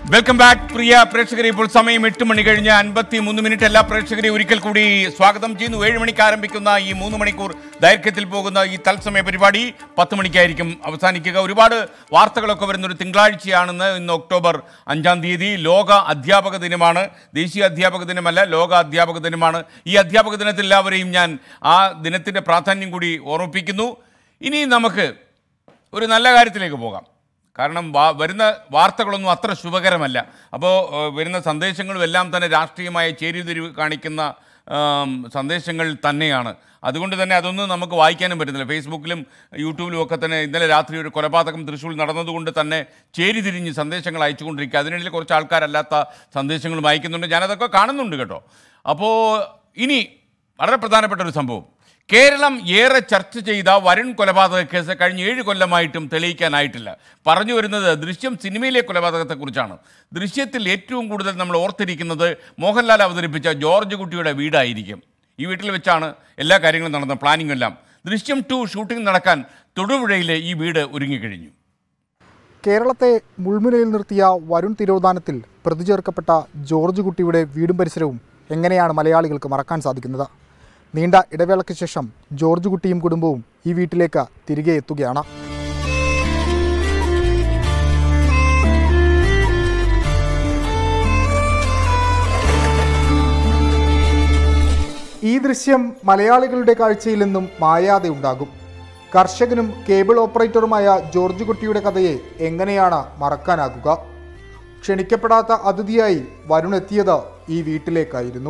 Welcome back പ്രിയ പ്രേക്ഷകരെ ഇപ്പോൾ സമയം എട്ട് മണി കഴിഞ്ഞ് അൻപത്തി മൂന്ന് മിനിറ്റ് എല്ലാ പ്രേക്ഷകരെ ഒരിക്കൽ കൂടി സ്വാഗതം ചെയ്യുന്നു ഏഴ് മണിക്ക് ആരംഭിക്കുന്ന ഈ മൂന്ന് മണിക്കൂർ ദൈർഘ്യത്തിൽ പോകുന്ന ഈ തത്സമയ പരിപാടി പത്ത് മണിക്കായിരിക്കും അവസാനിക്കുക ഒരുപാട് വാർത്തകളൊക്കെ വരുന്ന ഒരു തിങ്കളാഴ്ചയാണെന്ന് ഇന്ന് ഒക്ടോബർ അഞ്ചാം തീയതി ലോക അധ്യാപക ദിനമാണ് ദേശീയ അധ്യാപക ദിനമല്ല ലോക അധ്യാപക ദിനമാണ് ഈ അധ്യാപക ദിനത്തിൽ എല്ലാവരെയും ഞാൻ ആ ദിനത്തിൻ്റെ പ്രാധാന്യം കൂടി ഓർമ്മിപ്പിക്കുന്നു ഇനി നമുക്ക് ഒരു നല്ല കാര്യത്തിലേക്ക് പോകാം കാരണം വാ വരുന്ന വാർത്തകളൊന്നും അത്ര ശുഭകരമല്ല അപ്പോൾ ഏഹ്, വരുന്ന സന്ദേശങ്ങളും എല്ലാം തന്നെ രാഷ്ട്രീയമായ ചേരിതിരിവ് കാണിക്കുന്ന ആം, സന്ദേശങ്ങൾ തന്നെയാണ് അതുകൊണ്ട് തന്നെ അതൊന്നും നമുക്ക് വായിക്കാനും പറ്റുന്നില്ല ഫേസ്ബുക്കിലും യൂട്യൂബിലും ഒക്കെ തന്നെ ഇന്നലെ രാത്രി ഒരു കൊലപാതകം തൃശ്ശൂരിൽ നടന്നതുകൊണ്ട് തന്നെ ചേരിതിരിഞ്ഞ് സന്ദേശങ്ങൾ അയച്ചുകൊണ്ടിരിക്കുക അതിനിടയിൽ കുറച്ച് ആൾക്കാരല്ലാത്ത സന്ദേശങ്ങളും അയക്കുന്നുണ്ട് ഞാനതൊക്കെ കാണുന്നുണ്ട് കേട്ടോ അപ്പോൾ ഇനി വളരെ പ്രധാനപ്പെട്ട ഒരു സംഭവം കേരളം ഏറെ ചർച്ച ചെയ്ത വരുൺ കൊലപാതക കേസ് കഴിഞ്ഞ ഏഴ് കൊല്ലമായിട്ടും തെളിയിക്കാനായിട്ടില്ല പറഞ്ഞു വരുന്നത് ദൃശ്യം സിനിമയിലെ കൊലപാതകത്തെക്കുറിച്ചാണ് ദൃശ്യത്തിൽ ഏറ്റവും കൂടുതൽ നമ്മൾ ഓർത്തിരിക്കുന്നത് മോഹൻലാൽ അവതരിപ്പിച്ച ജോർജ് കുട്ടിയുടെ വീടായിരിക്കും ഈ വീട്ടിൽ വെച്ചാണ് എല്ലാ കാര്യങ്ങളും നടന്ന പ്ലാനിംഗ് എല്ലാം ദൃശ്യം ടു ഷൂട്ടിംഗ് നടക്കാൻ തൊടുപുഴയിലെ ഈ വീട് ഒരുങ്ങിക്കഴിഞ്ഞു കേരളത്തെ മുൾമുനയിൽ നിർത്തിയ വരുൺ തിരോധാനത്തിൽ പ്രതി ചേർക്കപ്പെട്ട ജോർജ് കുട്ടിയുടെ വീടും പരിസരവും എങ്ങനെയാണ് മലയാളികൾക്ക് മറക്കാൻ സാധിക്കുന്നത് നീണ്ട ഇടവേളയ്ക്ക് ശേഷം ജോർജ് കുട്ടിയും കുടുംബവും ഈ വീട്ടിലേക്ക് തിരികെ എത്തുകയാണ് ഈ ദൃശ്യം മലയാളികളുടെ കാഴ്ചയിൽ നിന്നും മായാതെ ഉണ്ടാകും കർഷകനും കേബിൾ ഓപ്പറേറ്ററുമായ ജോർജ് കുട്ടിയുടെ കഥയെ എങ്ങനെയാണ് മറക്കാനാകുക ക്ഷണിക്കപ്പെടാത്ത അതിഥിയായി വരുൺ എത്തിയത് ഈ വീട്ടിലേക്കായിരുന്നു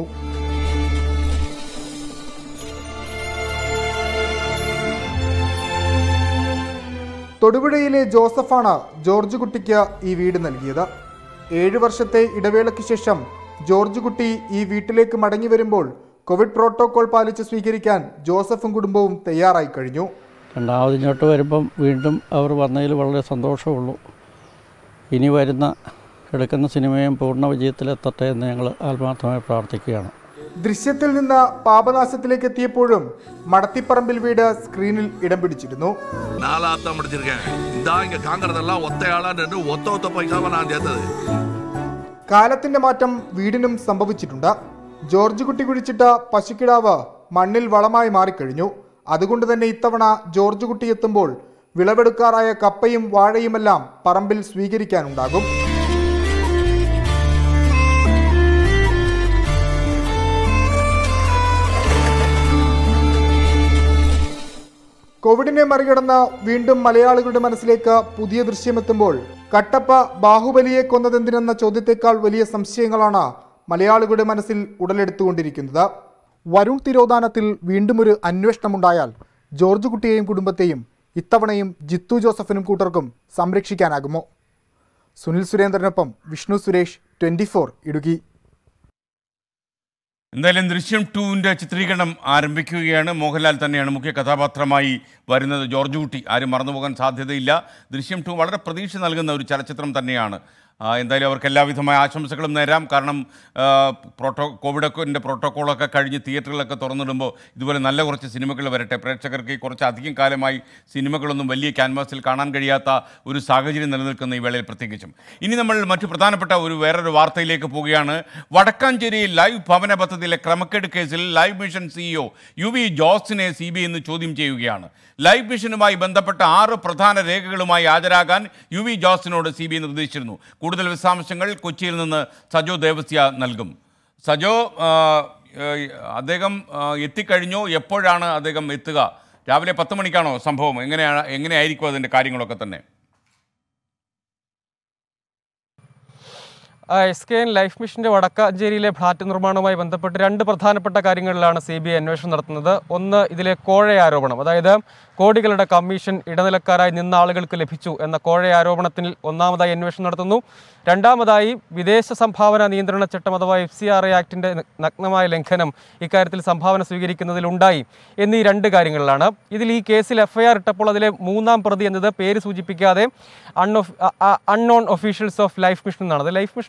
തൊടുപുഴയിലെ ജോസഫാണ് ജോർജ് കുട്ടിക്ക് ഈ വീട് നൽകിയത് ഏഴു വർഷത്തെ ഇടവേളയ്ക്ക് ശേഷം ജോർജ് കുട്ടി ഈ വീട്ടിലേക്ക് മടങ്ങി വരുമ്പോൾ കോവിഡ് പ്രോട്ടോകോൾ പാലിച്ച് സ്വീകരിക്കാൻ ജോസഫും കുടുംബവും തയ്യാറായി കഴിഞ്ഞു രണ്ടാമത് ഇങ്ങോട്ട് വരുമ്പം വീണ്ടും അവർ വന്നതിൽ വളരെ സന്തോഷമുള്ളൂ ഇനി വരുന്ന എടുക്കുന്ന സിനിമയും പൂർണ്ണ വിജയത്തിലെത്തട്ടെ എന്ന് ഞങ്ങൾ ആത്മാർത്ഥമായി പ്രാർത്ഥിക്കുകയാണ് ദൃശ്യത്തിൽ നിന്ന് പാപനാശത്തിലേക്ക് എത്തിയപ്പോഴും മടത്തിപ്പറമ്പിൽ വീട് സ്ക്രീനിൽ ഇടം പിടിച്ചിരുന്നു நாலாத்தான் முடிச்சிருக்கேன் இந்தா இங்க காங்கறதெல்லாம் ஒத்தையாளா நின்று ஒத்த ஒத்த பைசாவை நான் சேர்த்தது കാലത്തിന്റെ മാറ്റം വീടിനും സംഭവിച്ചിട്ടുണ്ട് ജോർജ് കുട്ടി കുഴിച്ചിട്ട പശുക്കിടാവ് മണ്ണിൽ വളമായി മാറിക്കഴിഞ്ഞു അതുകൊണ്ട് തന്നെ ഇത്തവണ ജോർജ് കുട്ടി എത്തുമ്പോൾ വിളവെടുക്കാറായ കപ്പയും വാഴയുമെല്ലാം പറമ്പിൽ സ്വീകരിക്കാനുണ്ടാകും കോവിഡിനെ മറികടന്ന് വീണ്ടും മലയാളികളുടെ മനസ്സിലേക്ക് പുതിയ ദൃശ്യമെത്തുമ്പോൾ കട്ടപ്പ ബാഹുബലിയെ കൊന്നതെന്തിനെന്ന ചോദ്യത്തെക്കാൾ വലിയ സംശയങ്ങളാണ് മലയാളികളുടെ മനസ്സിൽ ഉടലെടുത്തുകൊണ്ടിരിക്കുന്നത് വരുൺ തിരോധാനത്തിൽ വീണ്ടും ഒരു അന്വേഷണമുണ്ടായാൽ ജോർജ് കുട്ടിയെയും കുടുംബത്തെയും ഇത്തവണയും ജിത്തു ജോസഫിനും കൂട്ടർക്കും സംരക്ഷിക്കാനാകുമോ സുനിൽ സുരേന്ദ്രനൊപ്പം വിഷ്ണു സുരേഷ് ട്വൻറ്റി ഇടുക്കി എന്തായാലും ദൃശ്യം ടൂവിൻ്റെ ചിത്രീകരണം ആരംഭിക്കുകയാണ് മോഹൻലാൽ തന്നെയാണ് മുഖ്യ കഥാപാത്രമായി വരുന്നത് ജോർജ് കുട്ടി ആരും മറന്നുപോകാൻ സാധ്യതയില്ല ദൃശ്യം ടു വളരെ പ്രതീക്ഷ നൽകുന്ന ഒരു ചലച്ചിത്രം തന്നെയാണ് ആ, എന്തായാലും അവർക്ക് എല്ലാവിധമായ ആശംസകളും നേരാം കാരണം ആ, പ്രോട്ടോ കോവിഡൊക്കെ പ്രോട്ടോക്കോളൊക്കെ കഴിഞ്ഞ് തിയേറ്ററുകളൊക്കെ തുറന്നിടുമ്പോൾ ഇതുപോലെ നല്ല കുറച്ച് സിനിമകൾ വരട്ടെ പ്രേക്ഷകർക്ക് ഈ കുറച്ച് അധികം കാലമായി സിനിമകളൊന്നും വലിയ ക്യാൻവാസിൽ കാണാൻ കഴിയാത്ത ഒരു സാഹചര്യം നിലനിൽക്കുന്ന ഈ വേളയിൽ പ്രത്യേകിച്ചും ഇനി നമ്മൾ മറ്റു പ്രധാനപ്പെട്ട ഒരു വേറൊരു വാർത്തയിലേക്ക് പോവുകയാണ് വടക്കാഞ്ചേരി ലൈവ് ഭവന പദ്ധതിയിലെ ക്രമക്കേട് കേസിൽ life mission CEO U V ജോസിനെ സി ബി ഇന്ന് ചോദ്യം ചെയ്യുകയാണ് ലൈവ് മിഷനുമായി ബന്ധപ്പെട്ട ആറ് പ്രധാന രേഖകളുമായി ഹാജരാകാൻ യു വി ജോസിനോട് സി ബി നിർദ്ദേശിച്ചിരുന്നു കൂടുതൽ വിശദാംശങ്ങൾ കൊച്ചിയിൽ നിന്ന് സജോ ദേവസ്യ നൽകും സജോ ആ, ഏഹ്, അദ്ദേഹം ആ, എത്തിക്കഴിഞ്ഞോ എപ്പോഴാണ് അദ്ദേഹം എത്തുക രാവിലെ പത്ത് മണിക്കാണോ സംഭവം എങ്ങനെയാണ് എങ്ങനെയായിരിക്കും അതിൻ്റെ കാര്യങ്ങളൊക്കെ തന്നെ എസ് കെ എൻ ലൈഫ് മിഷന്റെ വടക്കാഞ്ചേരിയിലെ ഫ്ളാറ്റ് നിർമ്മാണവുമായി ബന്ധപ്പെട്ട് രണ്ട് പ്രധാനപ്പെട്ട കാര്യങ്ങളിലാണ് സി ബി ഐ അന്വേഷണം നടത്തുന്നത് ഒന്ന് ഇതിലെ കോഴ ആരോപണം അതായത് കോടികളുടെ കമ്മീഷൻ ഇടനിലക്കാരായി നിന്ന ആളുകൾക്ക് ലഭിച്ചു എന്ന കോഴ ആരോപണത്തിൽ ഒന്നാമതായി അന്വേഷണം നടത്തുന്നു രണ്ടാമതായി വിദേശ സംഭാവന നിയന്ത്രണ ചട്ടം അഥവാ എഫ് സി ആർ എ ആക്ടിന്റെ നഗ്നമായ ലംഘനം ഇക്കാര്യത്തിൽ സംഭാവന സ്വീകരിക്കുന്നതിലുണ്ടായി എന്നീ രണ്ട് കാര്യങ്ങളിലാണ് ഇതിൽ ഈ കേസിൽ എഫ്ഐആർ ഇട്ടപ്പോൾ അതിലെ മൂന്നാം പ്രതി എന്നത് പേര് സൂചിപ്പിക്കാതെ അൺഒഫ് unknown officials of life mission എന്നാണ് അത് ലൈഫ് മിഷൻ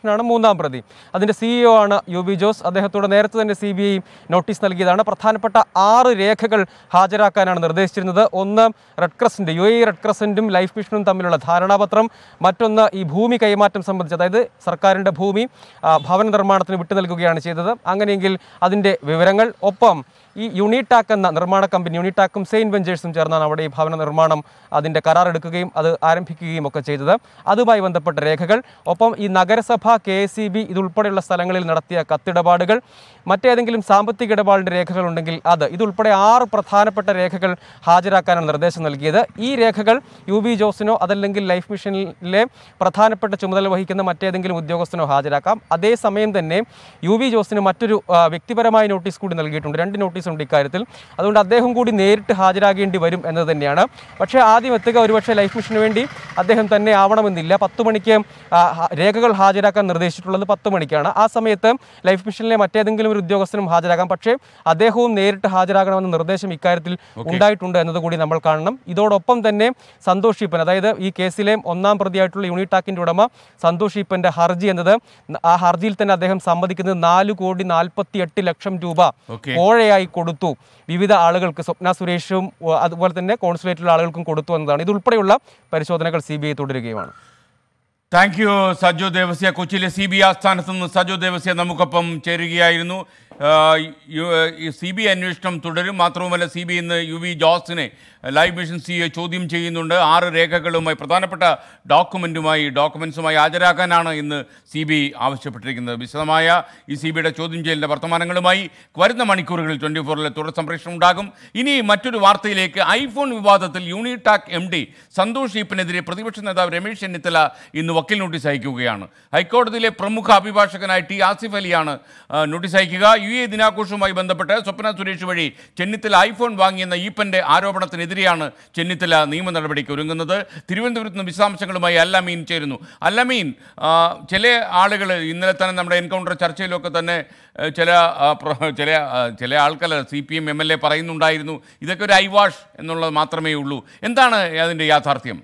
കൃഷ്ണനാണ് മൂന്നാം പ്രതി അതിൻ്റെ സിഇഒ ആണ് യു ബി ജോസ് അദ്ദേഹത്തോട് നേരത്തെ തന്നെ സി ബി ഐ നോട്ടീസ് നൽകിയതാണ് പ്രധാനപ്പെട്ട ആറ് രേഖകൾ ഹാജരാക്കാനാണ് നിർദ്ദേശിച്ചിരുന്നത് ഒന്ന് red crescent U A red ക്രസൻറ്റും ലൈഫ് മിഷനും തമ്മിലുള്ള ധാരണാപത്രം മറ്റൊന്ന് ഈ ഭൂമി കൈമാറ്റം സംബന്ധിച്ച് അതായത് സർക്കാരിൻ്റെ ഭൂമി ആ, ഭവന നിർമ്മാണത്തിന് വിട്ടു നൽകുകയാണ് ചെയ്തത് അങ്ങനെയെങ്കിൽ അതിൻ്റെ വിവരങ്ങൾ ഒപ്പം ഈ യൂണിടാക് എന്ന നിർമ്മാണ കമ്പനി യൂണിടാക്കും സെയിൻ വെഞ്ചേഴ്സും ചേർന്നാണ് അവിടെ ഈ ഭവന നിർമ്മാണം അതിൻ്റെ കരാർ എടുക്കുകയും അത് ആരംഭിക്കുകയും ഒക്കെ ചെയ്തത് അതുമായി ബന്ധപ്പെട്ട രേഖകൾ ഒപ്പം ഈ നഗരസഭ കെ എസ് ഇ ബി ഇതുൾപ്പെടെയുള്ള സ്ഥലങ്ങളിൽ നടത്തിയ കത്തിടപാടുകൾ മറ്റേതെങ്കിലും സാമ്പത്തിക ഇടപാടിൻ്റെ രേഖകൾ ഉണ്ടെങ്കിൽ അത് ഇതുൾപ്പെടെ ആറ് പ്രധാനപ്പെട്ട രേഖകൾ ഹാജരാക്കാനാണ് നിർദ്ദേശം നൽകിയത് ഈ രേഖകൾ യു ബി ജോസിനോ അതല്ലെങ്കിൽ ലൈഫ് മിഷനിലെ പ്രധാനപ്പെട്ട ചുമതല വഹിക്കുന്ന മറ്റേതെങ്കിലും ഉദ്യോഗസ്ഥനോ ഹാജരാക്കാം അതേസമയം തന്നെ യു ബി ജോസിന് മറ്റൊരു ആ, വ്യക്തിപരമായ നോട്ടീസ് കൂടി നൽകിയിട്ടുണ്ട് രണ്ട് നോട്ടീസ് ഉണ്ട് ഇക്കാര്യത്തിൽ അതുകൊണ്ട് അദ്ദേഹം കൂടി നേരിട്ട് ഹാജരാകേണ്ടി വരും എന്നത് തന്നെയാണ് പക്ഷേ ആദ്യം എത്തുക ഒരുപക്ഷെ ലൈഫ് മിഷന് വേണ്ടി അദ്ദേഹം തന്നെ ആവണമെന്നില്ല പത്ത് മണിക്ക് ആ, ഹ- രേഖകൾ ഹാജരാക്കാൻ നിർദ്ദേശിച്ചിട്ടുള്ളത് പത്ത് മണിക്കാണ് ആ സമയത്ത് ലൈഫ് മിഷനിലെ മറ്റേതെങ്കിലും ഒരു ഉദ്യോഗസ്ഥനും ഹാജരാകാം പക്ഷേ അദ്ദേഹവും നേരിട്ട് ഹാജരാകണമെന്ന നിർദ്ദേശം ഇക്കാര്യത്തിൽ ഉണ്ടായിട്ടുണ്ട് എന്നത് കൂടി നമ്മൾ കാണണം ഇതോടൊപ്പം തന്നെ സന്തോഷ് ഈപ്പൻ അതായത് ഈ കേസിലെ ഒന്നാം പ്രതിയായിട്ടുള്ള യൂണിടാക്കിൻ്റെ ഉടമ സന്തോഷ് ഈപ്പൻ്റെ ഹർജി എന്നത് ആ ഹർജിയിൽ തന്നെ അദ്ദേഹം സമ്മതിക്കുന്നത് നാല് കോടി നാൽപ്പത്തി എട്ട് ലക്ഷം രൂപ Okay. കോഴയായി കൊടുത്തു വിവിധ ആളുകൾക്ക് സ്വപ്ന സുരേഷും ഉ, അതുപോലെ തന്നെ കോൺസുലേറ്റിലുള്ള ആളുകൾക്കും കൊടുത്തു എന്നതാണ് ഇതുൾപ്പെടെയുള്ള പരിശോധനകൾ സി ബി ഐ തുടരുകയുമാണ് താങ്ക് യു സജോ ദേവസ്യ കൊച്ചിയിലെ സി ബി ആസ്ഥാനത്ത് നിന്ന് സജോ ദേവസ്യ നമുക്കൊപ്പം ചേരുകയായിരുന്നു സി ബി ഐ അന്വേഷണം തുടരും മാത്രവുമല്ല സി ബി ഇന്ന് യു വി ജോസിനെ ലൈവ് മിഷൻ സി ചോദ്യം ചെയ്യുന്നുണ്ട് ആറ് രേഖകളുമായി പ്രധാനപ്പെട്ട ഡോക്യുമെൻറ്റുമായി ഡോക്യുമെൻസുമായി ഹാജരാക്കാനാണ് ഇന്ന് സി ബി ആവശ്യപ്പെട്ടിരിക്കുന്നത് വിശദമായ ഈ സി ബിയുടെ ചോദ്യം ചെയ്യലിൻ്റെ വർത്തമാനങ്ങളുമായി വരുന്ന മണിക്കൂറുകളിൽ ട്വൻറ്റി ഫോറിലെ തുടർ സംപ്രേഷണം ഉണ്ടാകും ഇനി മറ്റൊരു വാർത്തയിലേക്ക് ഐഫോൺ വിവാദത്തിൽ യൂണിടാക് എം ഡി സന്തോഷ് ഈപ്പനെതിരെ പ്രതിപക്ഷ നേതാവ് രമേശ് ചെന്നിത്തല ഇന്ന് വക്കീൽ നോട്ടീസ് അയക്കുകയാണ് ഹൈക്കോടതിയിലെ പ്രമുഖ അഭിഭാഷകനായ ടി ആസിഫ് അലിയാണ് ആ, നോട്ടീസ് അയക്കുക യു എ ദിനാഘോഷവുമായി ബന്ധപ്പെട്ട് സ്വപ്ന സുരേഷ് വഴി ചെന്നിത്തല ഐഫോൺ വാങ്ങിയെന്ന ഈപ്പന്റെ ആരോപണത്തിനെതിരെയാണ് ചെന്നിത്തല നിയമ നടപടിക്ക് ഒരുങ്ങുന്നത് തിരുവനന്തപുരത്ത് നിന്ന് വിശദാംശങ്ങളുമായി അല്ലമീൻ ചേരുന്നു അല്ലമീൻ ആ, ചില ആളുകൾ ഇന്നലെ തന്നെ നമ്മുടെ എൻകൗണ്ടർ ചർച്ചയിലൊക്കെ തന്നെ ആ, ചില ആ, പ്ര- ചില ആ, ചില ആൾക്കാർ C P M M L A പറയുന്നുണ്ടായിരുന്നു ഇതൊക്കെ ഒരു ഐവാഷ് എന്നുള്ളത് മാത്രമേ ഉള്ളൂ എന്താണ് അതിൻ്റെ യാഥാർത്ഥ്യം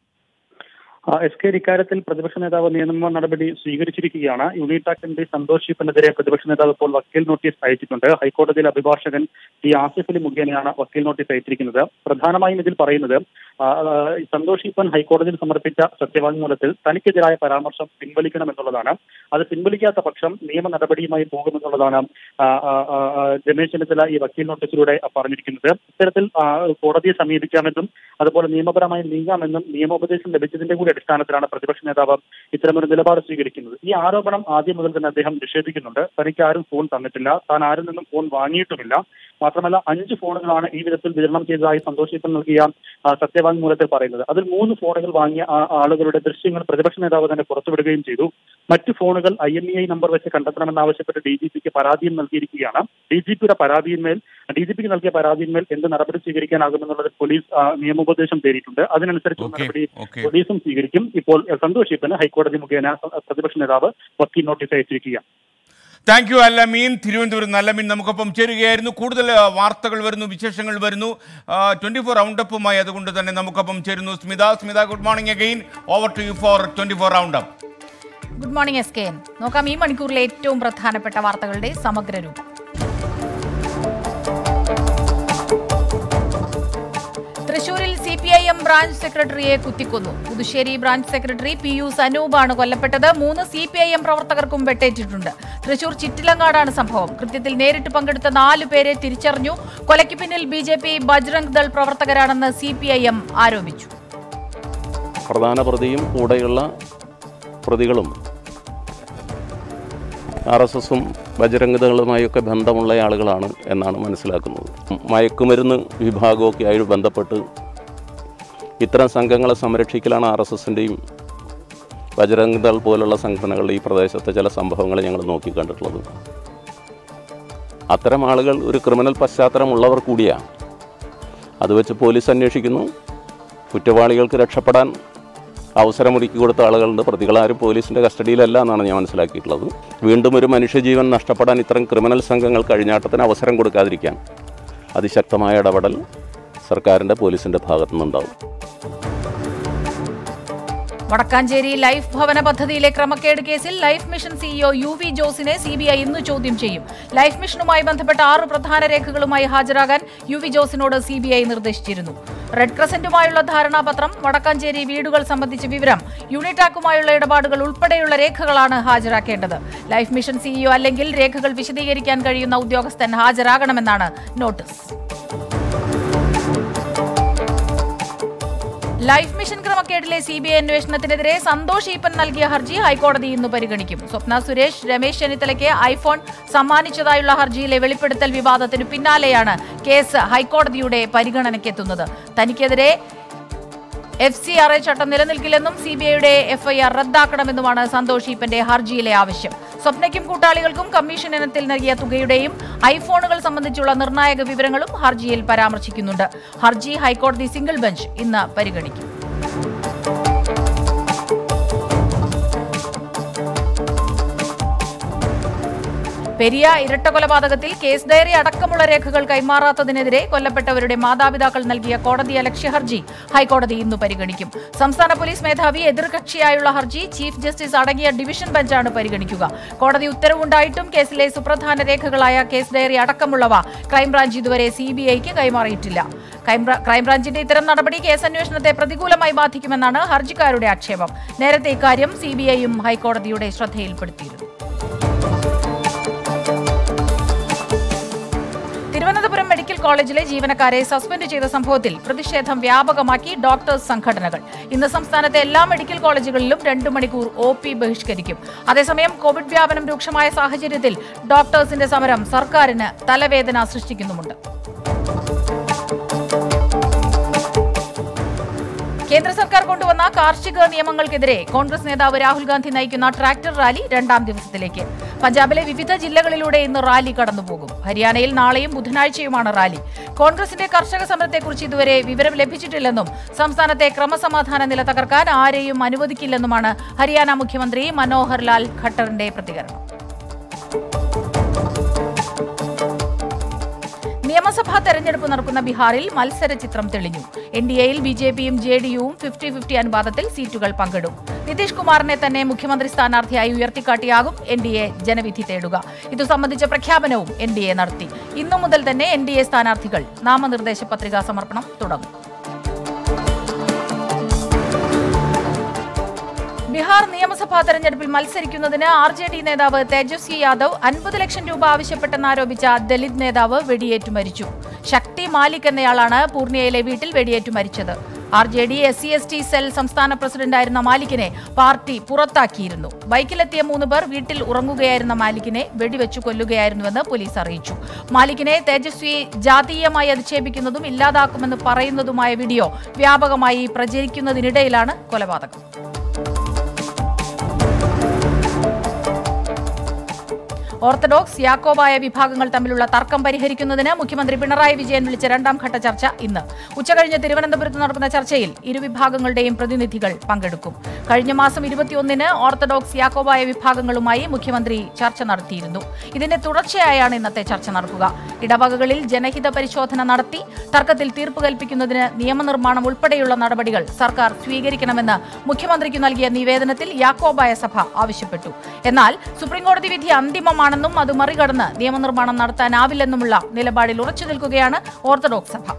ആ, എസ് കെ ഇക്കാര്യത്തിൽ പ്രതിപക്ഷ നേതാവ് നിയമ നടപടി സ്വീകരിച്ചിരിക്കുകയാണ് യൂണിടാക്കിന്റെ സന്തോഷ് ഷിപ്പിനെതിരെ പ്രതിപക്ഷ നേതാവ് ഇപ്പോൾ വക്കീൽ നോട്ടീസ് അയച്ചിട്ടുണ്ട് ഹൈക്കോടതിയിലെ അഭിഭാഷകൻ ടി ആസിഫ് അലി മുഖേനയാണ് വക്കീൽ നോട്ടീസ് അയച്ചിരിക്കുന്നത് പ്രധാനമായും ഇതിൽ പറയുന്നത് ആ, ആ, സന്തോഷ് ഈപ്പൻ ഹൈക്കോടതിയിൽ സമർപ്പിച്ച സത്യവാങ്മൂലത്തിൽ തനിക്കെതിരായ പരാമർശം പിൻവലിക്കണമെന്നുള്ളതാണ് അത് പിൻവലിക്കാത്ത പക്ഷം നിയമ നടപടിയുമായി പോകുമെന്നുള്ളതാണ് ആ, ആ, ആ, ആ, രമേശ് ചെന്നിത്തല ഈ വക്കീൽ നോട്ടീസിലൂടെ പറഞ്ഞിരിക്കുന്നത് ഇത്തരത്തിൽ ആ, കോടതിയെ സമീപിക്കാമെന്നും അതുപോലെ നിയമപരമായി നീങ്ങാമെന്നും നിയമോപദേശം ലഭിച്ചതിന്റെ കൂടി അടിസ്ഥാനത്തിലാണ് പ്രതിപക്ഷ നേതാവ് ഇത്തരമൊരു നിലപാട് സ്വീകരിക്കുന്നത് ഈ ആരോപണം ആദ്യം മുതൽ തന്നെ അദ്ദേഹം നിഷേധിക്കുന്നുണ്ട് തനിക്ക് ആരും ഫോൺ തന്നിട്ടില്ല താൻ ആരിൽ നിന്നും ഫോൺ വാങ്ങിയിട്ടുമില്ല മാത്രമല്ല അഞ്ച് ഫോണുകളാണ് ഈ വിധത്തിൽ വിതരണം ചെയ്തതായി സന്തോഷിപ്പം നൽകിയ ആ, സത്യവാങ്മൂലത്തിൽ പറയുന്നത് അതിൽ മൂന്ന് ഫോണുകൾ വാങ്ങിയ ആ ആളുകളുടെ ദൃശ്യങ്ങൾ പ്രതിപക്ഷ നേതാവ് തന്നെ പുറത്തുവിടുകയും ചെയ്തു മറ്റു ഫോണുകൾ I M E I number വെച്ച് കണ്ടെത്തണമെന്നാവശ്യപ്പെട്ട് ഡി ജി പിക്ക് പരാതിയും നൽകിയിരിക്കുകയാണ് ഡി ജി പിയുടെ പരാതിയിന്മേൽ ഡി ജി പിക്ക് നൽകിയ പരാതിയിന്മേൽ എന്ത് നടപടി സ്വീകരിക്കാനാകുമെന്നുള്ളത് പോലീസ് ആ, നിയമോപദേശം തേടിയിട്ടുണ്ട് അതിനനുസരിച്ച് ഓക്കെ നടപടി ഓക്കെ പോലീസും സ്വീകരിക്കും ഇപ്പോൾ സന്തോഷ് ഈപ്പന് ഹൈക്കോടതി മുഖേന പ്രതിപക്ഷ നേതാവ് വക്കീൽ നോട്ടീസ് അയച്ചിരിക്കുകയാണ് താങ്ക് യു അല്ലമീൻ തിരുവനന്തപുരം അല്ലമീൻ നമുക്കൊപ്പം ചേരുകയായിരുന്നു കൂടുതൽ ആ, വാർത്തകൾ വരുന്നു വിശേഷങ്ങൾ വരുന്നു ട്വന്റി ഫോർ റൗണ്ടപ്പുമായി അതുകൊണ്ട് തന്നെ നമുക്കൊപ്പം ചേരുന്നു Smitha Smitha good morning again over to you for twenty four roundup good morning S K N നോക്കാം ഈ മണിക്കൂറിലെ ഏറ്റവും പ്രധാനപ്പെട്ട വാർത്തകളുടെ സമഗ്ര രൂപം തൃശൂരിൽ C P I M branch സെക്രട്ടറിയെ കുത്തിക്കൊന്നു Puthussery branch secretary P U സനൂപാണ് കൊല്ലപ്പെട്ടത് മൂന്ന് സി പി ഐ എം പ്രവർത്തകർക്കും വെട്ടേറ്റിട്ടുണ്ട് തൃശൂർ ചിറ്റിലങ്ങാടാണ് സംഭവം കൃത്യത്തിൽ നേരിട്ട് പങ്കെടുത്ത നാലു പേരെ തിരിച്ചറിഞ്ഞു കൊലയ്ക്ക് പിന്നിൽ B J P Bajrang Dal പ്രവർത്തകരാണെന്ന് സി പി ഐ എം ആരോപിച്ചു പ്രധാന പ്രതിയും കൂടെയുള്ള പ്രതികളും ആർ എസ് എസും ബജരംഗതകളുമായൊക്കെ ബന്ധമുള്ള ആളുകളാണ് എന്നാണ് മനസ്സിലാക്കുന്നത് മയക്കുമരുന്ന് വിഭാഗമൊക്കെ ആയി ബന്ധപ്പെട്ട് ഇത്തരം സംഘങ്ങളെ സംരക്ഷിക്കലാണ് ആർ എസ് എസിൻ്റെയും ബജരംഗദൾ പോലുള്ള സംഘടനകളുടെ ഈ പ്രദേശത്തെ ചില സംഭവങ്ങൾ ഞങ്ങൾ നോക്കിക്കണ്ടിട്ടുള്ളത് അത്തരം ആളുകൾ ഒരു ക്രിമിനൽ പശ്ചാത്തലമുള്ളവർ കൂടിയാണ് അത് വെച്ച് പോലീസ് അന്വേഷിക്കുന്നു കുറ്റവാളികൾക്ക് രക്ഷപ്പെടാൻ അവസരമൊരുക്കി കൊടുത്ത ആളുകളുണ്ട് പ്രതികളാരും പോലീസിൻ്റെ കസ്റ്റഡിയിലല്ല എന്നാണ് ഞാൻ മനസ്സിലാക്കിയിട്ടുള്ളത് വീണ്ടും ഒരു മനുഷ്യജീവൻ നഷ്ടപ്പെടാൻ ഇത്തരം ക്രിമിനൽ സംഘങ്ങൾ കഴിഞ്ഞാട്ടത്തിന് അവസരം കൊടുക്കാതിരിക്കാൻ അതിശക്തമായ ഇടപെടൽ സർക്കാരിൻ്റെ പോലീസിൻ്റെ ഭാഗത്തു നിന്നുണ്ടാവും വടക്കാഞ്ചേരി ലൈഫ് ഭവന പദ്ധതിയിലെ ക്രമക്കേട് കേസിൽ life mission CEO U V ജോസിനെ സിബിഐ ഇന്ന് ചോദ്യം ചെയ്യും ലൈഫ് മിഷനുമായി ബന്ധപ്പെട്ട ആറ് പ്രധാന രേഖകളുമായി ഹാജരാകാൻ യു വി ജോസിനോട് സിബിഐ നിർദ്ദേശിച്ചിരുന്നു റെഡ് ക്രസന്റുമായുള്ള ധാരണാപത്രം വടക്കാഞ്ചേരി വീടുകൾ സംബന്ധിച്ച വിവരം യൂണിടാക്കുമായുള്ള ഇടപാടുകൾ ഉൾപ്പെടെയുള്ള രേഖകളാണ് ഹാജരാക്കേണ്ടത് ലൈഫ് മിഷൻ സിഇഒ അല്ലെങ്കിൽ രേഖകൾ വിശദീകരിക്കാൻ കഴിയുന്ന ഉദ്യോഗസ്ഥൻ ഹാജരാകണമെന്നാണ് നോട്ടീസ് ലൈഫ് മിഷൻ ക്രമക്കേടിലെ സി ബി ഐ അന്വേഷണത്തിനെതിരെ സന്തോഷ് ഈപ്പൻ നൽകിയ ഹർജി ഹൈക്കോടതി ഇന്ന് പരിഗണിക്കും സ്വപ്ന സുരേഷ് രമേശ് ചെന്നിത്തലയ്ക്ക് ഐഫോൺ സമ്മാനിച്ചതായുള്ള ഹർജിയിലെ വെളിപ്പെടുത്തൽ വിവാദത്തിന് പിന്നാലെയാണ് കേസ് ഹൈക്കോടതിയുടെ പരിഗണനയ്ക്കെത്തുന്നത് തനിക്കെതിരെ എഫ് സി ആർ എ ചട്ടം നിലനിൽക്കില്ലെന്നും സി ബി ഐയുടെ എഫ്ഐആർ റദ്ദാക്കണമെന്നുമാണ് സന്തോഷ് ഈപ്പന്റെ ഹർജിയിലെ ആവശ്യം സ്വപ്നയ്ക്കും കൂട്ടാളികൾക്കും കമ്മീഷൻ ഇനത്തിൽ നൽകിയ തുകയുടെയും ഐഫോണുകൾ സംബന്ധിച്ചുള്ള നിർണായക വിവരങ്ങളും ഹർജിയിൽ പരാമർശിക്കുന്നുണ്ട് ഹർജി ഹൈക്കോടതി സിംഗിൾ ബെഞ്ച് ഇന്ന് പരിഗണിക്കും പെരിയ ഇരട്ട കൊലപാതകത്തിൽ കേസ് ഡയറി അടക്കമുള്ള രേഖകൾ കൈമാറാത്തതിനെതിരെ കൊല്ലപ്പെട്ടവരുടെ മാതാപിതാക്കൾ നൽകിയ കോടതി അലക്ഷ്യ ഹർജി ഹൈക്കോടതി ഇന്ന് പരിഗണിക്കും സംസ്ഥാന പോലീസ് മേധാവി എതിർകക്ഷിയായുള്ള ഹർജി ചീഫ് ജസ്റ്റിസ് അടങ്ങിയ ഡിവിഷൻ ബെഞ്ചാണ് പരിഗണിക്കുക കോടതി ഉത്തരവുണ്ടായിട്ടും കേസിലെ സുപ്രധാന രേഖകളായ കേസ് ഡയറി അടക്കമുള്ളവ ക്രൈംബ്രാഞ്ച് ഇതുവരെ സി ബി ഐക്ക് കൈമാറിയിട്ടില്ല ക്രൈംബ്രാ- ക്രൈംബ്രാഞ്ചിന്റെ ഇത്തരം നടപടി കേസ് അന്വേഷണത്തെ പ്രതികൂലമായി ബാധിക്കുമെന്നാണ് ഹർജിക്കാരുടെ ആക്ഷേപം നേരത്തെ ഇക്കാര്യം സി ബി ഐയും ഹൈക്കോടതിയുടെ ശ്രദ്ധയിൽപ്പെടുത്തിയിരുന്നു തിരുവനന്തപുരം മെഡിക്കൽ കോളേജിലെ ജീവനക്കാരെ സസ്പെൻഡ് ചെയ്ത സംഭവത്തിൽ പ്രതിഷേധം വ്യാപകമാക്കി ഡോക്ടേഴ്സ് സംഘടനകൾ ഇന്ന് സംസ്ഥാനത്തെ എല്ലാ മെഡിക്കൽ കോളേജുകളിലും രണ്ടു മണിക്കൂർ ഒ പി ബഹിഷ്കരിക്കും അതേസമയം കോവിഡ് വ്യാപനം രൂക്ഷമായ സാഹചര്യത്തിൽ ഡോക്ടേഴ്സിന്റെ സമരം സർക്കാരിന് തലവേദന സൃഷ്ടിക്കുന്നുമുണ്ട് കേന്ദ്ര സർക്കാർ കൊണ്ടുവന്ന കാർഷിക നിയമങ്ങൾക്കെതിരെ കോൺഗ്രസ് നേതാവ് രാഹുൽ ഗാന്ധി നയിക്കുന്ന ട്രാക്ടർ റാലി രണ്ടാം ദിവസത്തിലേക്ക് പഞ്ചാബിലെ വിവിധ ജില്ലകളിലൂടെ ഇന്ന് റാലി കടന്നുപോകും ഹരിയാനയിൽ നാളെയും ബുധനാഴ്ചയുമാണ് റാലി കോൺഗ്രസിന്റെ കർഷക സമരത്തെക്കുറിച്ച് ഇതുവരെ വിവരം ലഭിച്ചിട്ടില്ലെന്നും സംസ്ഥാനത്തെ ക്രമസമാധാന നില തകർക്കാൻ ആരെയും അനുവദിക്കില്ലെന്നുമാണ് ഹരിയാന മുഖ്യമന്ത്രി മനോഹർ ലാൽ ഖട്ടറിന്റെ പ്രതികരണം നിയമസഭാ തെരഞ്ഞെടുപ്പ് നടക്കുന്ന ബീഹാറിൽ മത്സര ചിത്രം തെളിഞ്ഞു എൻ ഡി എയിൽ ബി ജെ പിയും ജെ ഡി യുവും ഫിഫ്റ്റി ഫിഫ്റ്റി അനുപാതത്തിൽ സീറ്റുകൾ പങ്കിടും നിതീഷ് കുമാറിനെ തന്നെ മുഖ്യമന്ത്രി സ്ഥാനാർത്ഥിയായി ഉയർത്തിക്കാട്ടിയാകും എൻ ഡി എ ജനവിധി തേടുക ഇതു സംബന്ധിച്ച പ്രഖ്യാപനവും എൻ ഡി എ നടത്തി ഇന്നു മുതൽ തന്നെ എൻ ഡി എ സ്ഥാനാർത്ഥികൾ നാമനിർദ്ദേശ പത്രികാ സമർപ്പണം തുടങ്ങും ബീഹാർ നിയമസഭാ തെരഞ്ഞെടുപ്പിൽ മത്സരിക്കുന്നതിന് ആർ ജെ ഡി നേതാവ് തേജസ്വി യാദവ് അൻപത് ലക്ഷം രൂപ ആവശ്യപ്പെട്ടെന്നാരോപിച്ച ദലിത് നേതാവ് വെടിയേറ്റു മരിച്ചു ശക്തി മാലിക് എന്നയാളാണ് പൂർണിയയിലെ വീട്ടിൽ വെടിയേറ്റു മരിച്ചത് R J D S C S T cell സംസ്ഥാന പ്രസിഡന്റായിരുന്ന മാലിക്കിനെ പാർട്ടി പുറത്താക്കിയിരുന്നു ബൈക്കിലെത്തിയ മൂന്ന് പേർ വീട്ടിൽ ഉറങ്ങുകയായിരുന്ന മാലിക്കിനെ വെടിവെച്ചു കൊല്ലുകയായിരുന്നുവെന്ന് പോലീസ് അറിയിച്ചു മാലിക്കിനെ തേജസ്വി ജാതീയമായി അധിക്ഷേപിക്കുന്നതും ഇല്ലാതാക്കുമെന്ന് പറയുന്നതുമായ വീഡിയോ വ്യാപകമായി പ്രചരിക്കുന്നതിനിടയിലാണ് കൊലപാതകം ഓർത്തഡോക്സ് യാക്കോബായ വിഭാഗങ്ങൾ തമ്മിലുള്ള തർക്കം പരിഹരിക്കുന്നതിന് മുഖ്യമന്ത്രി പിണറായി വിജയൻ വിളിച്ച രണ്ടാം ഘട്ട ചർച്ച ഇന്ന് ഉച്ചകഴിഞ്ഞ് തിരുവനന്തപുരത്ത് നടക്കുന്ന ചർച്ചയിൽ ഇരുവിഭാഗങ്ങളുടെയും പ്രതിനിധികൾ പങ്കെടുക്കും കഴിഞ്ഞ മാസം ഇരുപത്തിയൊന്നിന് ഓർത്തഡോക്സ് യാക്കോബായ വിഭാഗങ്ങളുമായി മുഖ്യമന്ത്രി ചർച്ച നടത്തിയിരുന്നു ഇതിന്റെ തുടർച്ചയായാണ് ഇന്നത്തെ ചർച്ച നടക്കുക ഇടവകകളിൽ ജനഹിത പരിശോധന നടത്തി തർക്കത്തിൽ തീർപ്പ് കൽപ്പിക്കുന്നതിന് നിയമനിർമ്മാണം ഉൾപ്പെടെയുള്ള നടപടികൾ സർക്കാർ സ്വീകരിക്കണമെന്ന് മുഖ്യമന്ത്രിക്ക് നൽകിയ നിവേദനത്തിൽ യാക്കോബായ സഭ ആവശ്യപ്പെട്ടു എന്നാൽ സുപ്രീംകോടതി വിധി അന്തിമമാണെന്നും അത് മറികടന്ന് നിയമനിർമ്മാണം നടത്താനാവില്ലെന്നുമുള്ള നിലപാടിൽ ഉറച്ചു നിൽക്കുകയാണ് ഓർത്തഡോക്സ് സഭ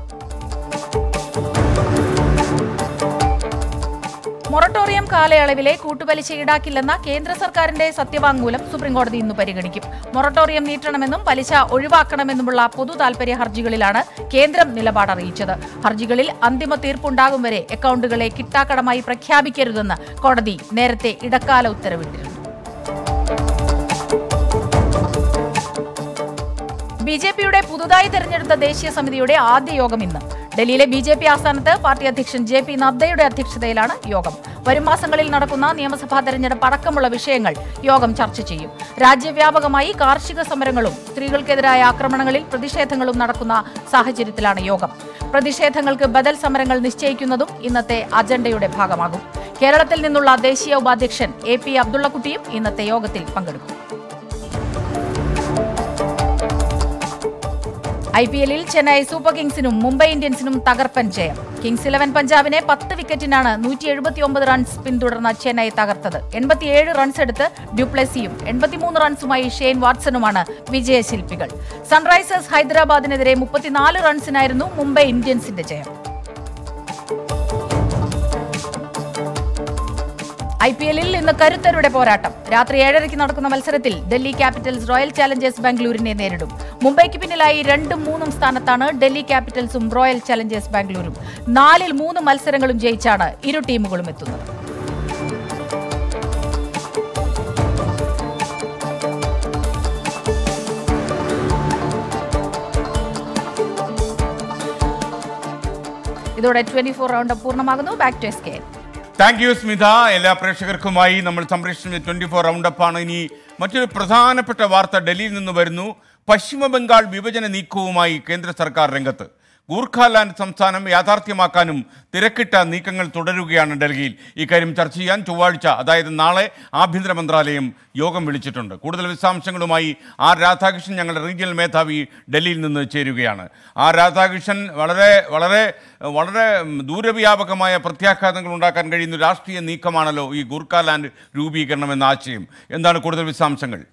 മൊറട്ടോറിയം കാലയളവിലെ കൂട്ടുപലിശ ഈടാക്കില്ലെന്ന കേന്ദ്ര സർക്കാരിന്റെ സത്യവാങ്മൂലം സുപ്രീംകോടതി ഇന്ന് പരിഗണിക്കും മൊറട്ടോറിയം നീട്ടണമെന്നും പലിശ ഒഴിവാക്കണമെന്നുമുള്ള പൊതു താൽപര്യ ഹർജികളിലാണ് കേന്ദ്രം നിലപാട് അറിയിച്ചത് ഹർജികളിൽ അന്തിമ തീർപ്പുണ്ടാകും വരെ അക്കൗണ്ടുകളെ കിട്ടാക്കടമായി പ്രഖ്യാപിക്കരുതെന്ന് കോടതി നേരത്തെ ഇടക്കാല ഉത്തരവിട്ടിരുന്നു ബി ജെ പിയുടെ പുതുതായി തെരഞ്ഞെടുത്ത ദേശീയ സമിതിയുടെ ആദ്യ യോഗം ഇന്ന് ഡൽഹിയിലെ ബി ജെ പി ആസ്ഥാനത്ത് പാർട്ടി അധ്യക്ഷൻ ജെ പി നദ്ദയുടെ അധ്യക്ഷതയിലാണ് യോഗം വരും മാസങ്ങളിൽ നടക്കുന്ന നിയമസഭാ തെരഞ്ഞെടുപ്പ് അടക്കമുള്ള വിഷയങ്ങൾ യോഗം ചർച്ച ചെയ്യും രാജ്യവ്യാപകമായി കാർഷിക സമരങ്ങളും സ്ത്രീകൾക്കെതിരായ ആക്രമണങ്ങളിൽ പ്രതിഷേധങ്ങളും നടക്കുന്ന സാഹചര്യത്തിലാണ് യോഗം പ്രതിഷേധങ്ങൾക്ക് ബദൽ സമരങ്ങൾ നിശ്ചയിക്കുന്നതും ഇന്നത്തെ അജണ്ടയുടെ ഭാഗമാകും കേരളത്തിൽ നിന്നുള്ള ദേശീയ ഉപാധ്യക്ഷൻ എ പി അബ്ദുള്ളക്കുട്ടിയും ഇന്നത്തെ യോഗത്തിൽ പങ്കെടുക്കും ഐ പി എല്ലിൽ ചെന്നൈ സൂപ്പർ കിങ്സിനും മുംബൈ ഇന്ത്യൻസിനും തകർപ്പൻ ജയം കിങ്സ് ഇലവൻ പഞ്ചാബിനെ പത്ത് വിക്കറ്റിനാണ് നൂറ്റി എഴുപത്തിയൊമ്പത് റൺസ് പിന്തുടർന്ന ചെന്നൈ തകർത്തത് എൺപത്തിയേഴ് റൺസ് എടുത്ത് ഡ്യൂപ്ലസിയും എൺപത്തിമൂന്ന് റൺസുമായി ഷെയ്ൻ വാട്സണുമാണ് വിജയശില്പികൾ സൺറൈസേഴ്സ് ഹൈദരാബാദിനെതിരെ മുപ്പത്തിനാല് റൺസിനായിരുന്നു മുംബൈ ഇന്ത്യൻസിന്റെ ജയം ഐ പി എല്ലിൽ ഇന്ന് കരുത്തരുടെ പോരാട്ടം രാത്രി ഏഴരയ്ക്ക് നടക്കുന്ന മത്സരത്തിൽ ഡൽഹി ക്യാപിറ്റൽസ് റോയൽ ചാലഞ്ചേഴ്സ് ബാംഗ്ലൂരിനെ നേരിടും മുംബൈക്ക് പിന്നിലായി രണ്ടും മൂന്നും സ്ഥാനത്താണ് ഡൽഹി ക്യാപിറ്റൽസും റോയൽ ചാലഞ്ചേഴ്സ് ബാംഗ്ലൂരും നാലിൽ മൂന്ന് മത്സരങ്ങളും ജയിച്ചാണ് ഇരു ടീമുകളും എത്തുന്നത് ഇതോടെ ട്വന്റി ഫോർ റൗണ്ട് പൂർണ്ണമാകുന്നു back to S K thank you Smitha എല്ലാ പ്രേക്ഷകർക്കുമായി നമ്മൾ സംപ്രേഷണം ട്വന്റി ഫോർ റൗണ്ടപ്പാണ് ഇനി മറ്റൊരു പ്രധാനപ്പെട്ട വാർത്ത ഡൽഹിയിൽ നിന്ന് വരുന്നു പശ്ചിമ ബംഗാൾ വിഭജന നീക്കവുമായി കേന്ദ്ര സർക്കാർ രംഗത്ത് ഗൂർഖാലാൻഡ് സംസ്ഥാനം യാഥാർത്ഥ്യമാക്കാനും തിരക്കിട്ട നീക്കങ്ങൾ തുടരുകയാണ് ഡൽഹിയിൽ ഇക്കാര്യം ചർച്ച ചെയ്യാൻ ചൊവ്വാഴ്ച അതായത് നാളെ ആഭ്യന്തര മന്ത്രാലയം യോഗം വിളിച്ചിട്ടുണ്ട് കൂടുതൽ വിശദാംശങ്ങളുമായി ആർ രാധാകൃഷ്ണൻ ഞങ്ങളുടെ റീജിയണൽ മേധാവി ഡൽഹിയിൽ നിന്ന് ചേരുകയാണ് ആർ രാധാകൃഷ്ണൻ വളരെ വളരെ വളരെ ദൂരവ്യാപകമായ പ്രത്യാഘാതങ്ങൾ ഉണ്ടാക്കാൻ കഴിയുന്ന ഒരു രാഷ്ട്രീയ നീക്കമാണല്ലോ ഈ ഗൂർഖാലാൻഡ് രൂപീകരണം എന്ന ആശയം എന്താണ് കൂടുതൽ വിശദാംശങ്ങൾ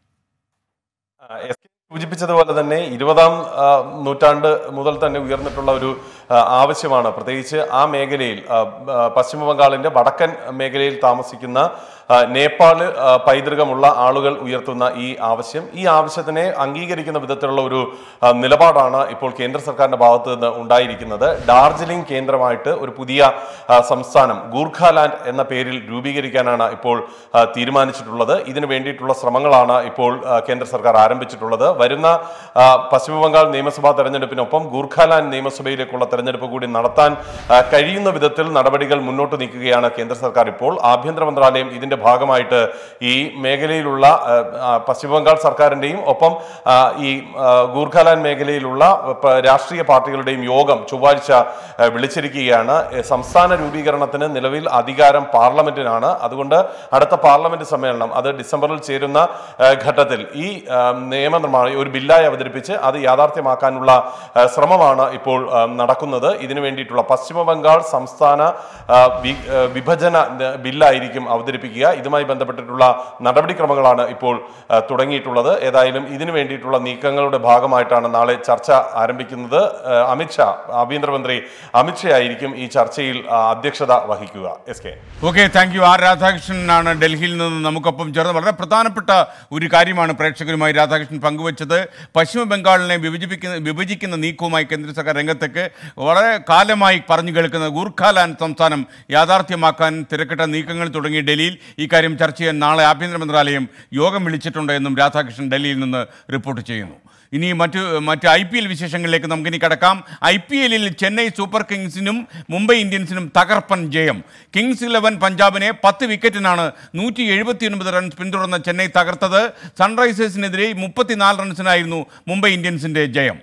എസ് കെ സൂചിപ്പിച്ചതുപോലെ തന്നെ ഇരുപതാം ആ, നൂറ്റാണ്ട് മുതൽ തന്നെ ഉയർന്നിട്ടുള്ള ഒരു ആ, ആവശ്യമാണ് പ്രത്യേകിച്ച് ആ മേഖലയിൽ ആ, ആ, പശ്ചിമ ബംഗാളിന്റെ വടക്കൻ മേഖലയിൽ താമസിക്കുന്ന ആ, നേപ്പാള് ആ, പൈതൃകമുള്ള ആളുകൾ ഉയർത്തുന്ന ഈ ആവശ്യം ഈ ആവശ്യത്തിനെ അംഗീകരിക്കുന്ന വിധത്തിലുള്ള ഒരു ആ, നിലപാടാണ് ഇപ്പോൾ കേന്ദ്ര സർക്കാരിന്റെ ഭാഗത്ത് നിന്ന് ഉണ്ടായിരിക്കുന്നത് ഡാർജിലിംഗ് കേന്ദ്രമായിട്ട് ഒരു പുതിയ ആ, സംസ്ഥാനം ഗൂർഖാലാൻഡ് എന്ന പേരിൽ രൂപീകരിക്കാനാണ് ഇപ്പോൾ ആ, തീരുമാനിച്ചിട്ടുള്ളത് ഇതിനു വേണ്ടിയിട്ടുള്ള ശ്രമങ്ങളാണ് ഇപ്പോൾ ആ, കേന്ദ്ര സർക്കാർ ആരംഭിച്ചിട്ടുള്ളത് വരുന്ന ആ, പശ്ചിമ ബംഗാൾ നിയമസഭാ തെരഞ്ഞെടുപ്പിനൊപ്പം ഗൂർഖാലാൻഡ് നിയമസഭയിലേക്കുള്ള തെരഞ്ഞെടുപ്പ് കൂടി നടത്താൻ ആ, കഴിയുന്ന വിധത്തിൽ നടപടികൾ മുന്നോട്ട് നീക്കുകയാണ് കേന്ദ്ര സർക്കാർ ഇപ്പോൾ ആഭ്യന്തര മന്ത്രാലയം ഇതിന്റെ ഭാഗമായിട്ട് ഈ മേഖലയിൽ,ലുള്ള ആ, ആ, പശ്ചിമ ബംഗാൾ സർക്കാരിന്റെയും ഒപ്പം ആ, ഈ ആ, ഗൂർഖാലാൻഡ് മേഖലയിലുള്ള പ- രാഷ്ട്രീയ പാർട്ടികളുടെയും യോഗം ചൊവ്വാഴ്ച ആ, വിളിച്ചിരിക്കുകയാണ് ഏ, സംസ്ഥാന രൂപീകരണത്തിന് നിലവിൽ അധികാരം പാർലമെന്റിനാണ് അതുകൊണ്ട് അടുത്ത പാർലമെന്റ് സമ്മേളനം അത് ഡിസംബറിൽ ചേരുന്ന ആ, ഘട്ടത്തിൽ ഈ ആ, നിയമനിർമ്മാണം ഒരു ബില്ലായി അവതരിപ്പിച്ച് അത് യാഥാർത്ഥ്യമാക്കാനുള്ള ആ, ശ്രമമാണ് ഇപ്പോൾ ആ, നടക്കുന്നത് ഇതിനു വേണ്ടിയിട്ടുള്ള പശ്ചിമ ബംഗാൾ സംസ്ഥാന ആ, വി- ആ, വിഭജന ന- ബില്ലായിരിക്കും അവതരിപ്പിക്കുക ഇതുമായി ബന്ധപ്പെട്ടിട്ടുള്ള നടപടിക്രമങ്ങളാണ് ഇപ്പോൾ ആ, തുടങ്ങിയിട്ടുള്ളത് ഏതായാലും ഇതിനു വേണ്ടിയിട്ടുള്ള നീക്കങ്ങളുടെ ഭാഗമായിട്ടാണ് നാളെ ചർച്ച ആരംഭിക്കുന്നത് ആ, അമിത്ഷാ ആഭ്യന്തരമന്ത്രി അമിത്ഷാ ആയിരിക്കും ഈ ചർച്ചയിൽ ആ, അധ്യക്ഷത വഹിക്കുക S K okay thank you R രാധാകൃഷ്ണനാണ് ഡൽഹിയിൽ നിന്ന് നമുക്കൊപ്പം ചേർന്ന് വളരെ പ്രധാനപ്പെട്ട ഒരു കാര്യമാണ് പ്രേക്ഷകരുമായി രാധാകൃഷ്ണൻ പങ്കുവച്ചത് പശ്ചിമ ബംഗാളിനെ വിഭജിപ്പിക്കുന്ന വിഭജിക്കുന്ന നീക്കവുമായി കേന്ദ്ര സർക്കാർ രംഗത്തേക്ക് വളരെ കാലമായി പറഞ്ഞു കേൾക്കുന്ന ഗൂർഖാലാൻഡ് സംസ്ഥാനം യാഥാർത്ഥ്യമാക്കാൻ തിരക്കിട്ട നീക്കങ്ങൾ തുടങ്ങി ഡൽഹിയിൽ ഈ കാര്യം ചർച്ച ചെയ്യാൻ നാളെ ആഭ്യന്തര മന്ത്രാലയം യോഗം വിളിച്ചിട്ടുണ്ട് എന്നും രാധാകൃഷ്ണൻ ഡൽഹിയിൽ നിന്ന് റിപ്പോർട്ട് ചെയ്യുന്നു ഇനി മറ്റു മറ്റ് ഐ പി എൽ വിശേഷങ്ങളിലേക്ക് നമുക്കിനി കടക്കാം ഐ പി എല്ലിൽ ചെന്നൈ സൂപ്പർ കിങ്സിനും മുംബൈ ഇന്ത്യൻസിനും തകർപ്പൻ ജയം കിങ്സ് ഇലവൻ പഞ്ചാബിനെ പത്ത് വിക്കറ്റിനാണ് നൂറ്റി എഴുപത്തിയൊൻപത് റൺസ് പിന്തുടർന്ന ചെന്നൈ തകർത്തത് സൺറൈസേഴ്സിനെതിരെ മുപ്പത്തിനാല് റൺസിനായിരുന്നു മുംബൈ ഇന്ത്യൻസിന്റെ ജയം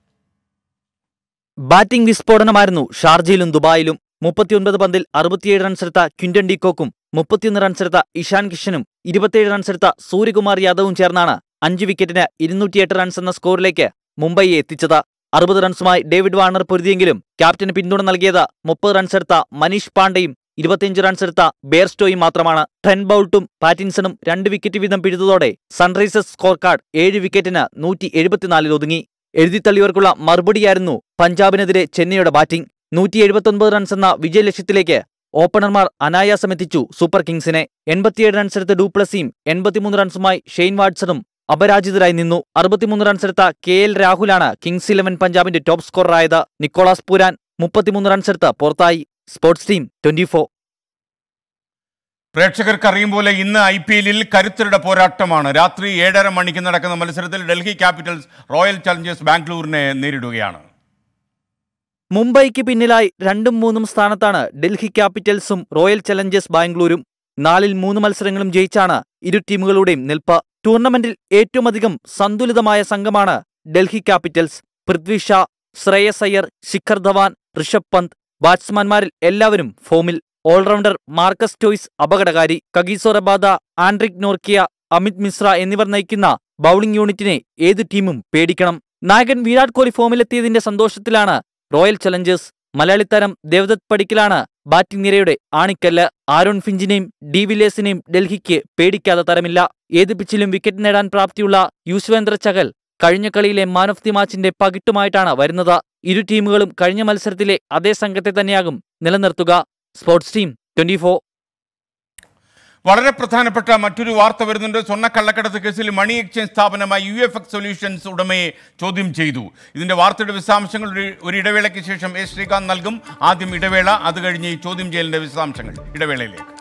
ബാറ്റിംഗ് വിസ്ഫോടനമായിരുന്നു ഷാർജയിലും ദുബായിലും മുപ്പത്തിയൊൻപത് പന്തിൽ അറുപത്തിയേഴ് റൺസെടുത്ത ക്വിന്റൻ ഡിക്കോക്കും മുപ്പത്തിയൊന്ന് റൺസെടുത്ത ഇഷാൻ കിഷനും ഇരുപത്തിയേഴ് റൺസെടുത്ത സൂര്യകുമാർ യാദവും ചേർന്നാണ് അഞ്ച് വിക്കറ്റിന് ഇരുന്നൂറ്റിയെട്ട് റൺസ് എന്ന സ്കോറിലേക്ക് മുംബൈയെ എത്തിച്ചത് അറുപത് റൺസുമായി ഡേവിഡ് വാർണർ പൊരുതിയെങ്കിലും ക്യാപ്റ്റന് പിന്തുണ നൽകിയത് മുപ്പത് റൺസെടുത്ത മനീഷ് പാണ്ഡെയും ഇരുപത്തിയഞ്ച് റൺസെടുത്ത ബെയർസ്റ്റോയും മാത്രമാണ് ട്രെൻ ബൌൾട്ടും പാറ്റിൻസണും രണ്ട് വിക്കറ്റ് വീതം പിഴുതതോടെ സൺറൈസേഴ്സ് സ്കോർ കാർഡ് ഏഴ് വിക്കറ്റിന് നൂറ്റി എഴുപത്തിനാലിൽ ഒതുങ്ങി എഴുതിത്തള്ളിയവർക്കുള്ള മറുപടിയായിരുന്നു പഞ്ചാബിനെതിരെ ചെന്നൈയുടെ ബാറ്റിംഗ് നൂറ്റി എഴുപത്തൊൻപത് റൺസ് എന്ന വിജയലക്ഷ്യത്തിലേക്ക് ഓപ്പണർമാർ അനായാസം എത്തിച്ചു സൂപ്പർ കിങ്സിനെ എൺപത്തിയേഴ് റൺസെടുത്ത ഡൂപ്ലസിയും എൺപത്തിമൂന്ന് റൺസുമായി ഷെയ്ൻ വാട്സണും അപരാജിതരായി നിന്നു അറുപത്തിമൂന്ന് റൺസെടുത്ത കെ എൽ രാഹുലാണ് കിങ്സ് ഇലവൻ പഞ്ചാബിന്റെ ടോപ്പ് സ്കോററായത് നിക്കോളാസ് പൂരാൻ മുപ്പത്തിമൂന്ന് റൺസെടുത്ത് പുറത്തായി സ്പോർട്സ് ടീം ട്വന്റി പ്രേക്ഷകർക്ക് അറിയും പോലെ ഇന്ന് ഐ പി എല്ലിൽ കരുത്തരുടെ പോരാട്ടമാണ് രാത്രി ഏഴര മണിക്ക് നടക്കുന്ന മത്സരത്തിൽ ഡൽഹി ക്യാപിറ്റൽസ് റോയൽ ചലഞ്ചേഴ്സ് ബാംഗ്ലൂരിനെ നേരിടുകയാണ് മുംബൈക്ക് പിന്നിലായി രണ്ടും മൂന്നും സ്ഥാനത്താണ് ഡൽഹി ക്യാപിറ്റൽസും റോയൽ ചലഞ്ചേഴ്സ് ബാംഗ്ലൂരും നാലിൽ മൂന്ന് മത്സരങ്ങളും ജയിച്ചാണ് ഇരു ടീമുകളുടെയും നിൽപ്പ് ടൂർണമെന്റിൽ ഏറ്റവുമധികം സന്തുലിതമായ സംഘമാണ് ഡൽഹി ക്യാപിറ്റൽസ് പൃഥ്വി ഷാ ശ്രേയസ് അയ്യർ ശിഖർ ധവാൻ ഋഷഭ് പന്ത് ബാറ്റ്സ്മാൻമാരിൽ എല്ലാവരും ഫോമിൽ ഓൾറൗണ്ടർ മാർക്കസ് ടോയ്സ് അപകടകാരി Kagiso Rabada Anrich Nortje Amit Mishra എന്നിവർ നയിക്കുന്ന ബൌളിംഗ് യൂണിറ്റിനെ ഏതു ടീമും പേടിക്കണം നായകൻ വിരാട് കോഹ്ലി ഫോമിലെത്തിയതിന്റെ സന്തോഷത്തിലാണ് റോയൽ ചലഞ്ചേഴ്സ് മലയാളി താരം ദേവദത്ത് പടിക്കലാണ് ബാറ്റിംഗ് നിരയുടെ ആണിക്കല്ല് ആരോൺ ഫിഞ്ചിനെയും ഡി വില്ലേഴ്സിനെയും ഡൽഹിക്ക് പേടിക്കാതെ തരമില്ല ഏത് പിച്ചിലും വിക്കറ്റ് നേടാൻ പ്രാപ്തിയുള്ള യുസ്വേന്ദ്ര ചഹൽ കഴിഞ്ഞ കളിയിലെ മാൻ ഓഫ് ദി മാച്ചിന്റെ പകിട്ടുമായിട്ടാണ് വരുന്നത് ഇരു ടീമുകളും കഴിഞ്ഞ മത്സരത്തിലെ അതേ സംഘത്തെ തന്നെയാകും നിലനിർത്തുക സ്പോർട്സ് ടീം ട്വന്റി വളരെ പ്രധാനപ്പെട്ട മറ്റൊരു വാർത്ത വരുന്നുണ്ട് സ്വർണ്ണക്കള്ളക്കടത്ത് കേസിൽ മണി എക്സ്ചേഞ്ച് സ്ഥാപനമായ യു എഫ് എക്സ് സൊല്യൂഷൻസ് ഉടമയെ ചോദ്യം ചെയ്തു ഇതിന്റെ വാർത്തയുടെ വിശദാംശങ്ങൾ ഒരു- ഒരു ഇടവേളയ്ക്ക് ശേഷം എസ് ശ്രീകാന്ത് നൽകും ആദ്യം ഇടവേള അത് കഴിഞ്ഞ് ഈ ചോദ്യം ചെയ്യലിന്റെ വിശദാംശങ്ങൾ ഇടവേളയിലേക്ക്